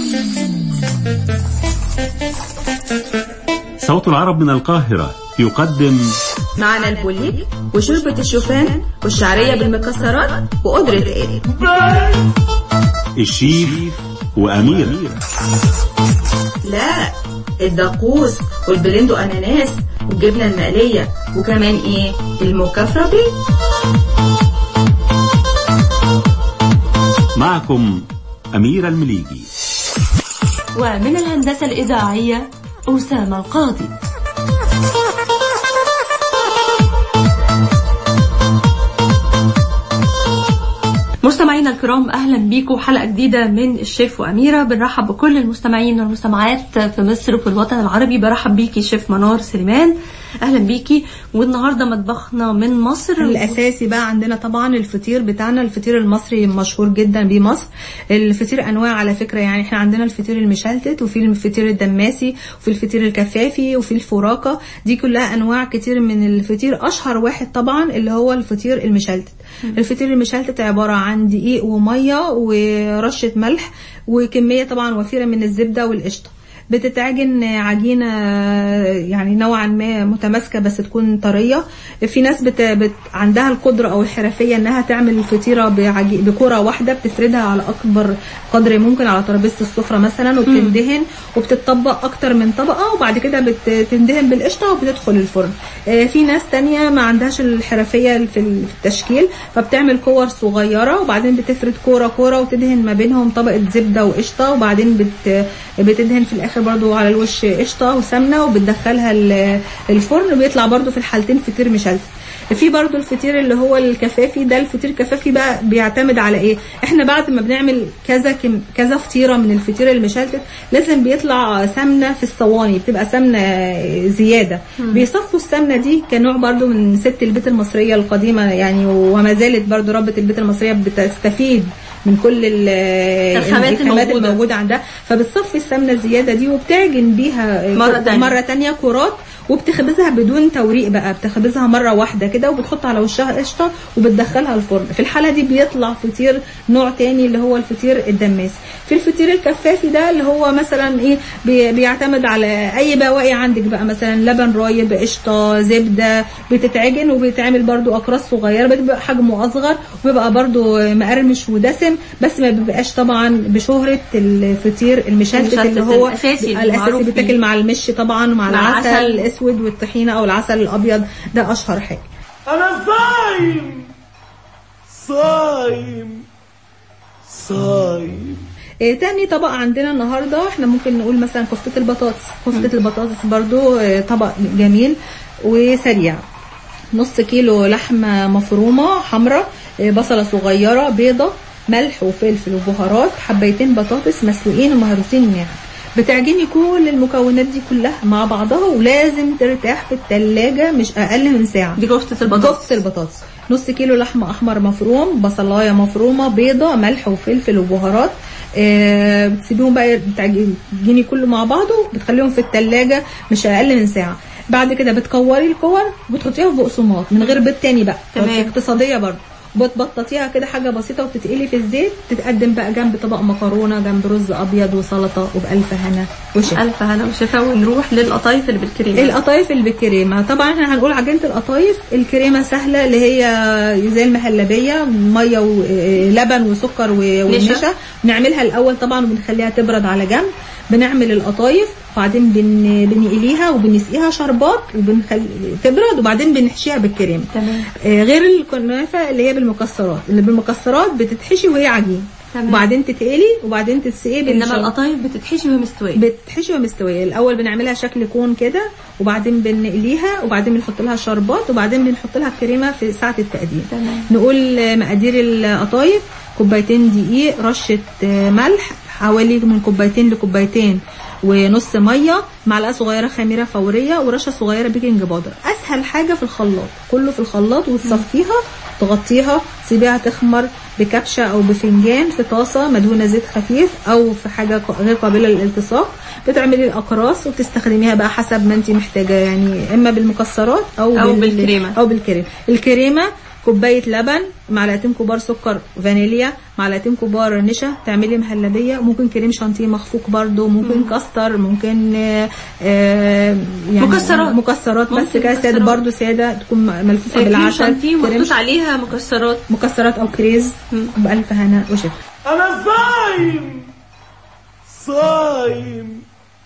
صوت العرب من القاهرة يقدم معنا البوليك وشوربة الشوفان والشعرية بالمكسرات وقدرة ايه الشيف وأمير لا الدقوس والبلندو اناناس والجبنة المقلية وكمان ايه المكفرة بيه معكم أميرة المليجي ومن الهندسة الإذاعية أسامة القاضي مستمعينا الكرام اهلا بيكم حلقه جديده من الشيف واميره بنرحب بكل المستمعين والمستمعات في مصر وفي الوطن العربي برحب بيكي شيف منار سليمان اهلا بيكي والنهارده مطبخنا من مصر الاساسي بقى عندنا طبعا الفطير بتاعنا الفطير المصري مشهور جدا بمصر الفطير انواع على فكره يعني احنا عندنا الفطير المشلتت وفي الفطير الدماسي وفي الفطير الكفافي وفي الفراكه دي كلها انواع كتير من الفطير اشهر واحد طبعا اللي هو الفطير المشلتت الفطير المشلتت عباره عن دقيق وميه ورشه ملح وكميه طبعا وفيره من الزبده والقشطه بتتعجن عجينة يعني نوعا ما متماسكة بس تكون طرية في ناس بت... بت... عندها القدرة أو الحرفية إنها تعمل الفطيرة بعجي... بكرة واحدة بتفردها على أكبر قدر ممكن على ترابيزة السفرة مثلا وبتندهن وبتطبق أكتر من طبقة وبعد كده بتندهن بالقشطة وبتدخل الفرن في ناس تانية ما عندهاش الحرفية في التشكيل فبتعمل كور صغيرة وبعدين بتفرد كورة كورة وتدهن ما بينهم طبقة زبدة وقشطة وبعدين بت... بتدهن في الآخر الاخر برضو على الوش قشطه وسمنه وبتدخلها الفرن بيطلع برضو في الحالتين فطير مشلتت في برضو الفطير اللي هو الكفافي ده الفطير الكفافي بقى بيعتمد على ايه احنا بعد ما بنعمل كذا كم كذا فطيره من الفطير المشلتت لازم بيطلع سمنه في الصواني بتبقى سمنه زياده مم. بيصفوا السمنه دي كنوع برضو من ست البيت المصريه القديمه يعني وما زالت برضو ربة البيت المصريه بتستفيد من كل الخامات الموجودة. الموجودة عندها فبتصفي السمنة الزيادة دي وبتعجن بيها مرة تانية, مرة تانية كرات وبتخبزها بدون توريق بقى بتخبزها مره واحده كده وبتحط على وشها قشطه وبتدخلها الفرن في الحاله دي بيطلع فطير نوع تاني اللي هو الفطير الدماسي في الفطير الكفافي ده اللي هو مثلا ايه بي بيعتمد على اي بواقي عندك بقى مثلا لبن رايب قشطه زبده بتتعجن وبيتعمل برده اقراص صغيره بتبقى حجمه اصغر وبيبقى برده مقرمش ودسم بس ما بيبقاش طبعا بشهره الفطير المشلتت اللي هو الاساسي الاساسي بيتاكل مع المش طبعا ومع مع العسل عسل. الاسود والطحينه او العسل الابيض ده اشهر حاجه انا صايم صايم صايم إيه تاني طبق عندنا النهارده احنا ممكن نقول مثلا كفته البطاطس كفته البطاطس برضو إيه طبق جميل وسريع نص كيلو لحمه مفرومه حمراء إيه بصله صغيره بيضه ملح وفلفل وبهارات حبيتين بطاطس مسلوقين ومهروسين ناعم بتعجني كل المكونات دي كلها مع بعضها ولازم ترتاح في التلاجة مش أقل من ساعة دي كفتة البطاطس كفتة البطاطس نص كيلو لحمة أحمر مفروم بصلاية مفرومة بيضة ملح وفلفل وبهارات آه بتسيبيهم بقى بتعجني كله مع بعضه بتخليهم في التلاجة مش أقل من ساعة بعد كده بتكوري الكور وبتحطيها في بقسماط من غير بيض تاني بقى تمام. اقتصادية برضه بتبططيها كده حاجه بسيطه وبتتقلي في الزيت تتقدم بقى جنب طبق مكرونه جنب رز ابيض وسلطه وبالف هنا وشفا الف هنا وشفا ونروح للقطايف اللي بالكريمه القطايف اللي بالكريمه طبعا احنا هنقول عجينه القطايف الكريمه سهله اللي هي زي المهلبيه ميه ولبن وسكر ونشا بنعملها الاول طبعا وبنخليها تبرد على جنب بنعمل القطايف وبعدين بن... بنقليها وبنسقيها شربات وبنخلي تبرد وبعدين بنحشيها بالكريمه تمام آه غير الكنافه اللي هي بالمكسرات اللي بالمكسرات بتتحشي وهي عجين تمام. وبعدين تتقلي وبعدين تتسقي انما بالشرب. القطايف بتتحشي وهي مستويه بتحشي وهي مستويه الاول بنعملها شكل كون كده وبعدين بنقليها وبعدين بنحط لها شربات وبعدين بنحط لها الكريمه في ساعه التقديم تمام. نقول آه، مقادير القطايف كوبايتين دقيق رشه آه، ملح حوالي من كوبايتين لكوبايتين ونص ميه معلقه صغيره خميره فوريه ورشه صغيره بيكنج باودر اسهل حاجه في الخلاط كله في الخلاط وتصفيها تغطيها تسيبيها تخمر بكبشه او بفنجان في طاسه مدهونه زيت خفيف او في حاجه ق- غير قابله للالتصاق بتعملي الاقراص وبتستخدميها بقى حسب ما انت محتاجه يعني اما بالمكسرات او, أو بال- بالكريمة. او بالكريمه الكريمه كوبايه لبن معلقتين كبار سكر فانيليا معلقتين كبار نشا تعملي مهلبيه ممكن كريم شانتيه مخفوق برضو ممكن كاستر ممكن آه، آه، يعني مكسرات. مكسرات بس ممكن كده ساده مكسرات. برضو ساده تكون ملفوفه كريم بالعسل شانتيه كريم محطوط عليها مكسرات مكسرات او كريز بألف هنا وشفا انا صايم صايم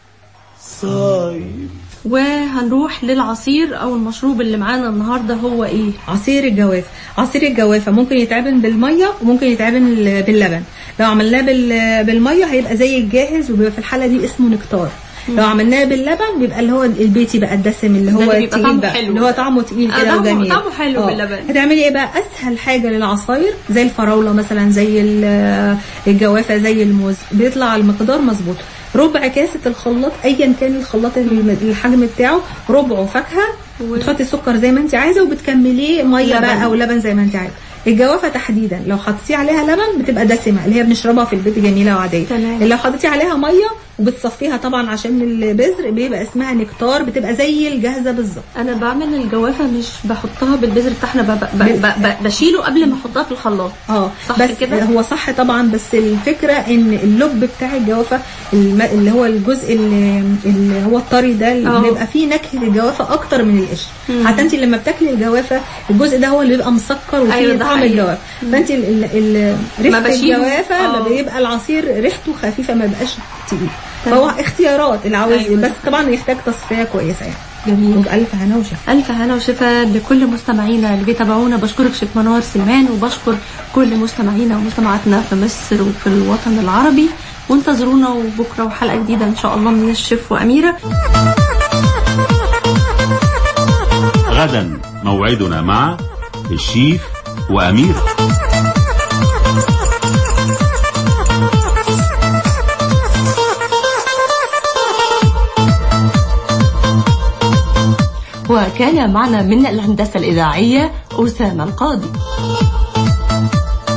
صايم وهنروح للعصير او المشروب اللي معانا النهارده هو ايه عصير الجوافة عصير الجوافة ممكن يتعمل بالمية وممكن يتعمل باللبن لو عملناه بال- بالمية هيبقى زي الجاهز وبيبقى في الحالة دي اسمه نكتار لو عملناه باللبن بيبقى اللي هو البيتي بقى الدسم اللي هو اللي بيبقى التقيل طعمه بقى حلو. اللي هو طعمه تقيل آه، كده طعمه- وجميل طعمه حلو آه. باللبن. هتعملي ايه بقى اسهل حاجة للعصاير زي الفراولة مثلا زي ال- الجوافة زي الموز بيطلع المقدار مظبوط ربع كاسة الخلاط ايا كان الخلاط الم- الحجم بتاعه ربعه فاكهة و- وتحطي السكر زي ما انت عايزه وبتكمليه ميه لبن. بقى او لبن زي ما انت عايزه الجوافه تحديدا لو حطيتي عليها لبن بتبقى دسمه اللي هي بنشربها في البيت جميله وعاديه تمام. لو حطيتي عليها ميه وبتصفيها طبعا عشان البذر بيبقى اسمها نكتار بتبقى زي الجاهزه بالظبط انا بعمل الجوافه مش بحطها بالبذر بتاعنا ب- ب- ب- ب- بشيله قبل ما احطها في الخلاط اه صح بس كده؟ هو صح طبعا بس الفكره ان اللب بتاع الجوافه الم- اللي هو الجزء اللي, اللي هو الطري ده اللي اه. بيبقى فيه نكهه الجوافه اكتر من القشر حتى انت لما بتاكلي الجوافه الجزء ده هو اللي بيبقى مسكر وفيه أيوة، ده طعم حقيقي. الجوافه فانت ال- ال- ال- ريحه بشيله. الجوافه اه. ما بيبقى العصير ريحته خفيفه ما بيبقاش تقيل فهو اختيارات اللي عاوز أيوة. بس طبعا يحتاج تصفيه كويسه يعني جميل وبألف هنا وشفا ألف هنا وشفا لكل مستمعينا اللي بيتابعونا بشكرك شيخ منار سليمان وبشكر كل مستمعينا ومستمعاتنا في مصر وفي الوطن العربي وانتظرونا وبكرة وحلقة جديدة إن شاء الله من الشيف وأميرة غدا موعدنا مع الشيف وأميرة وكان معنا من الهندسة الإذاعية أسامة القاضي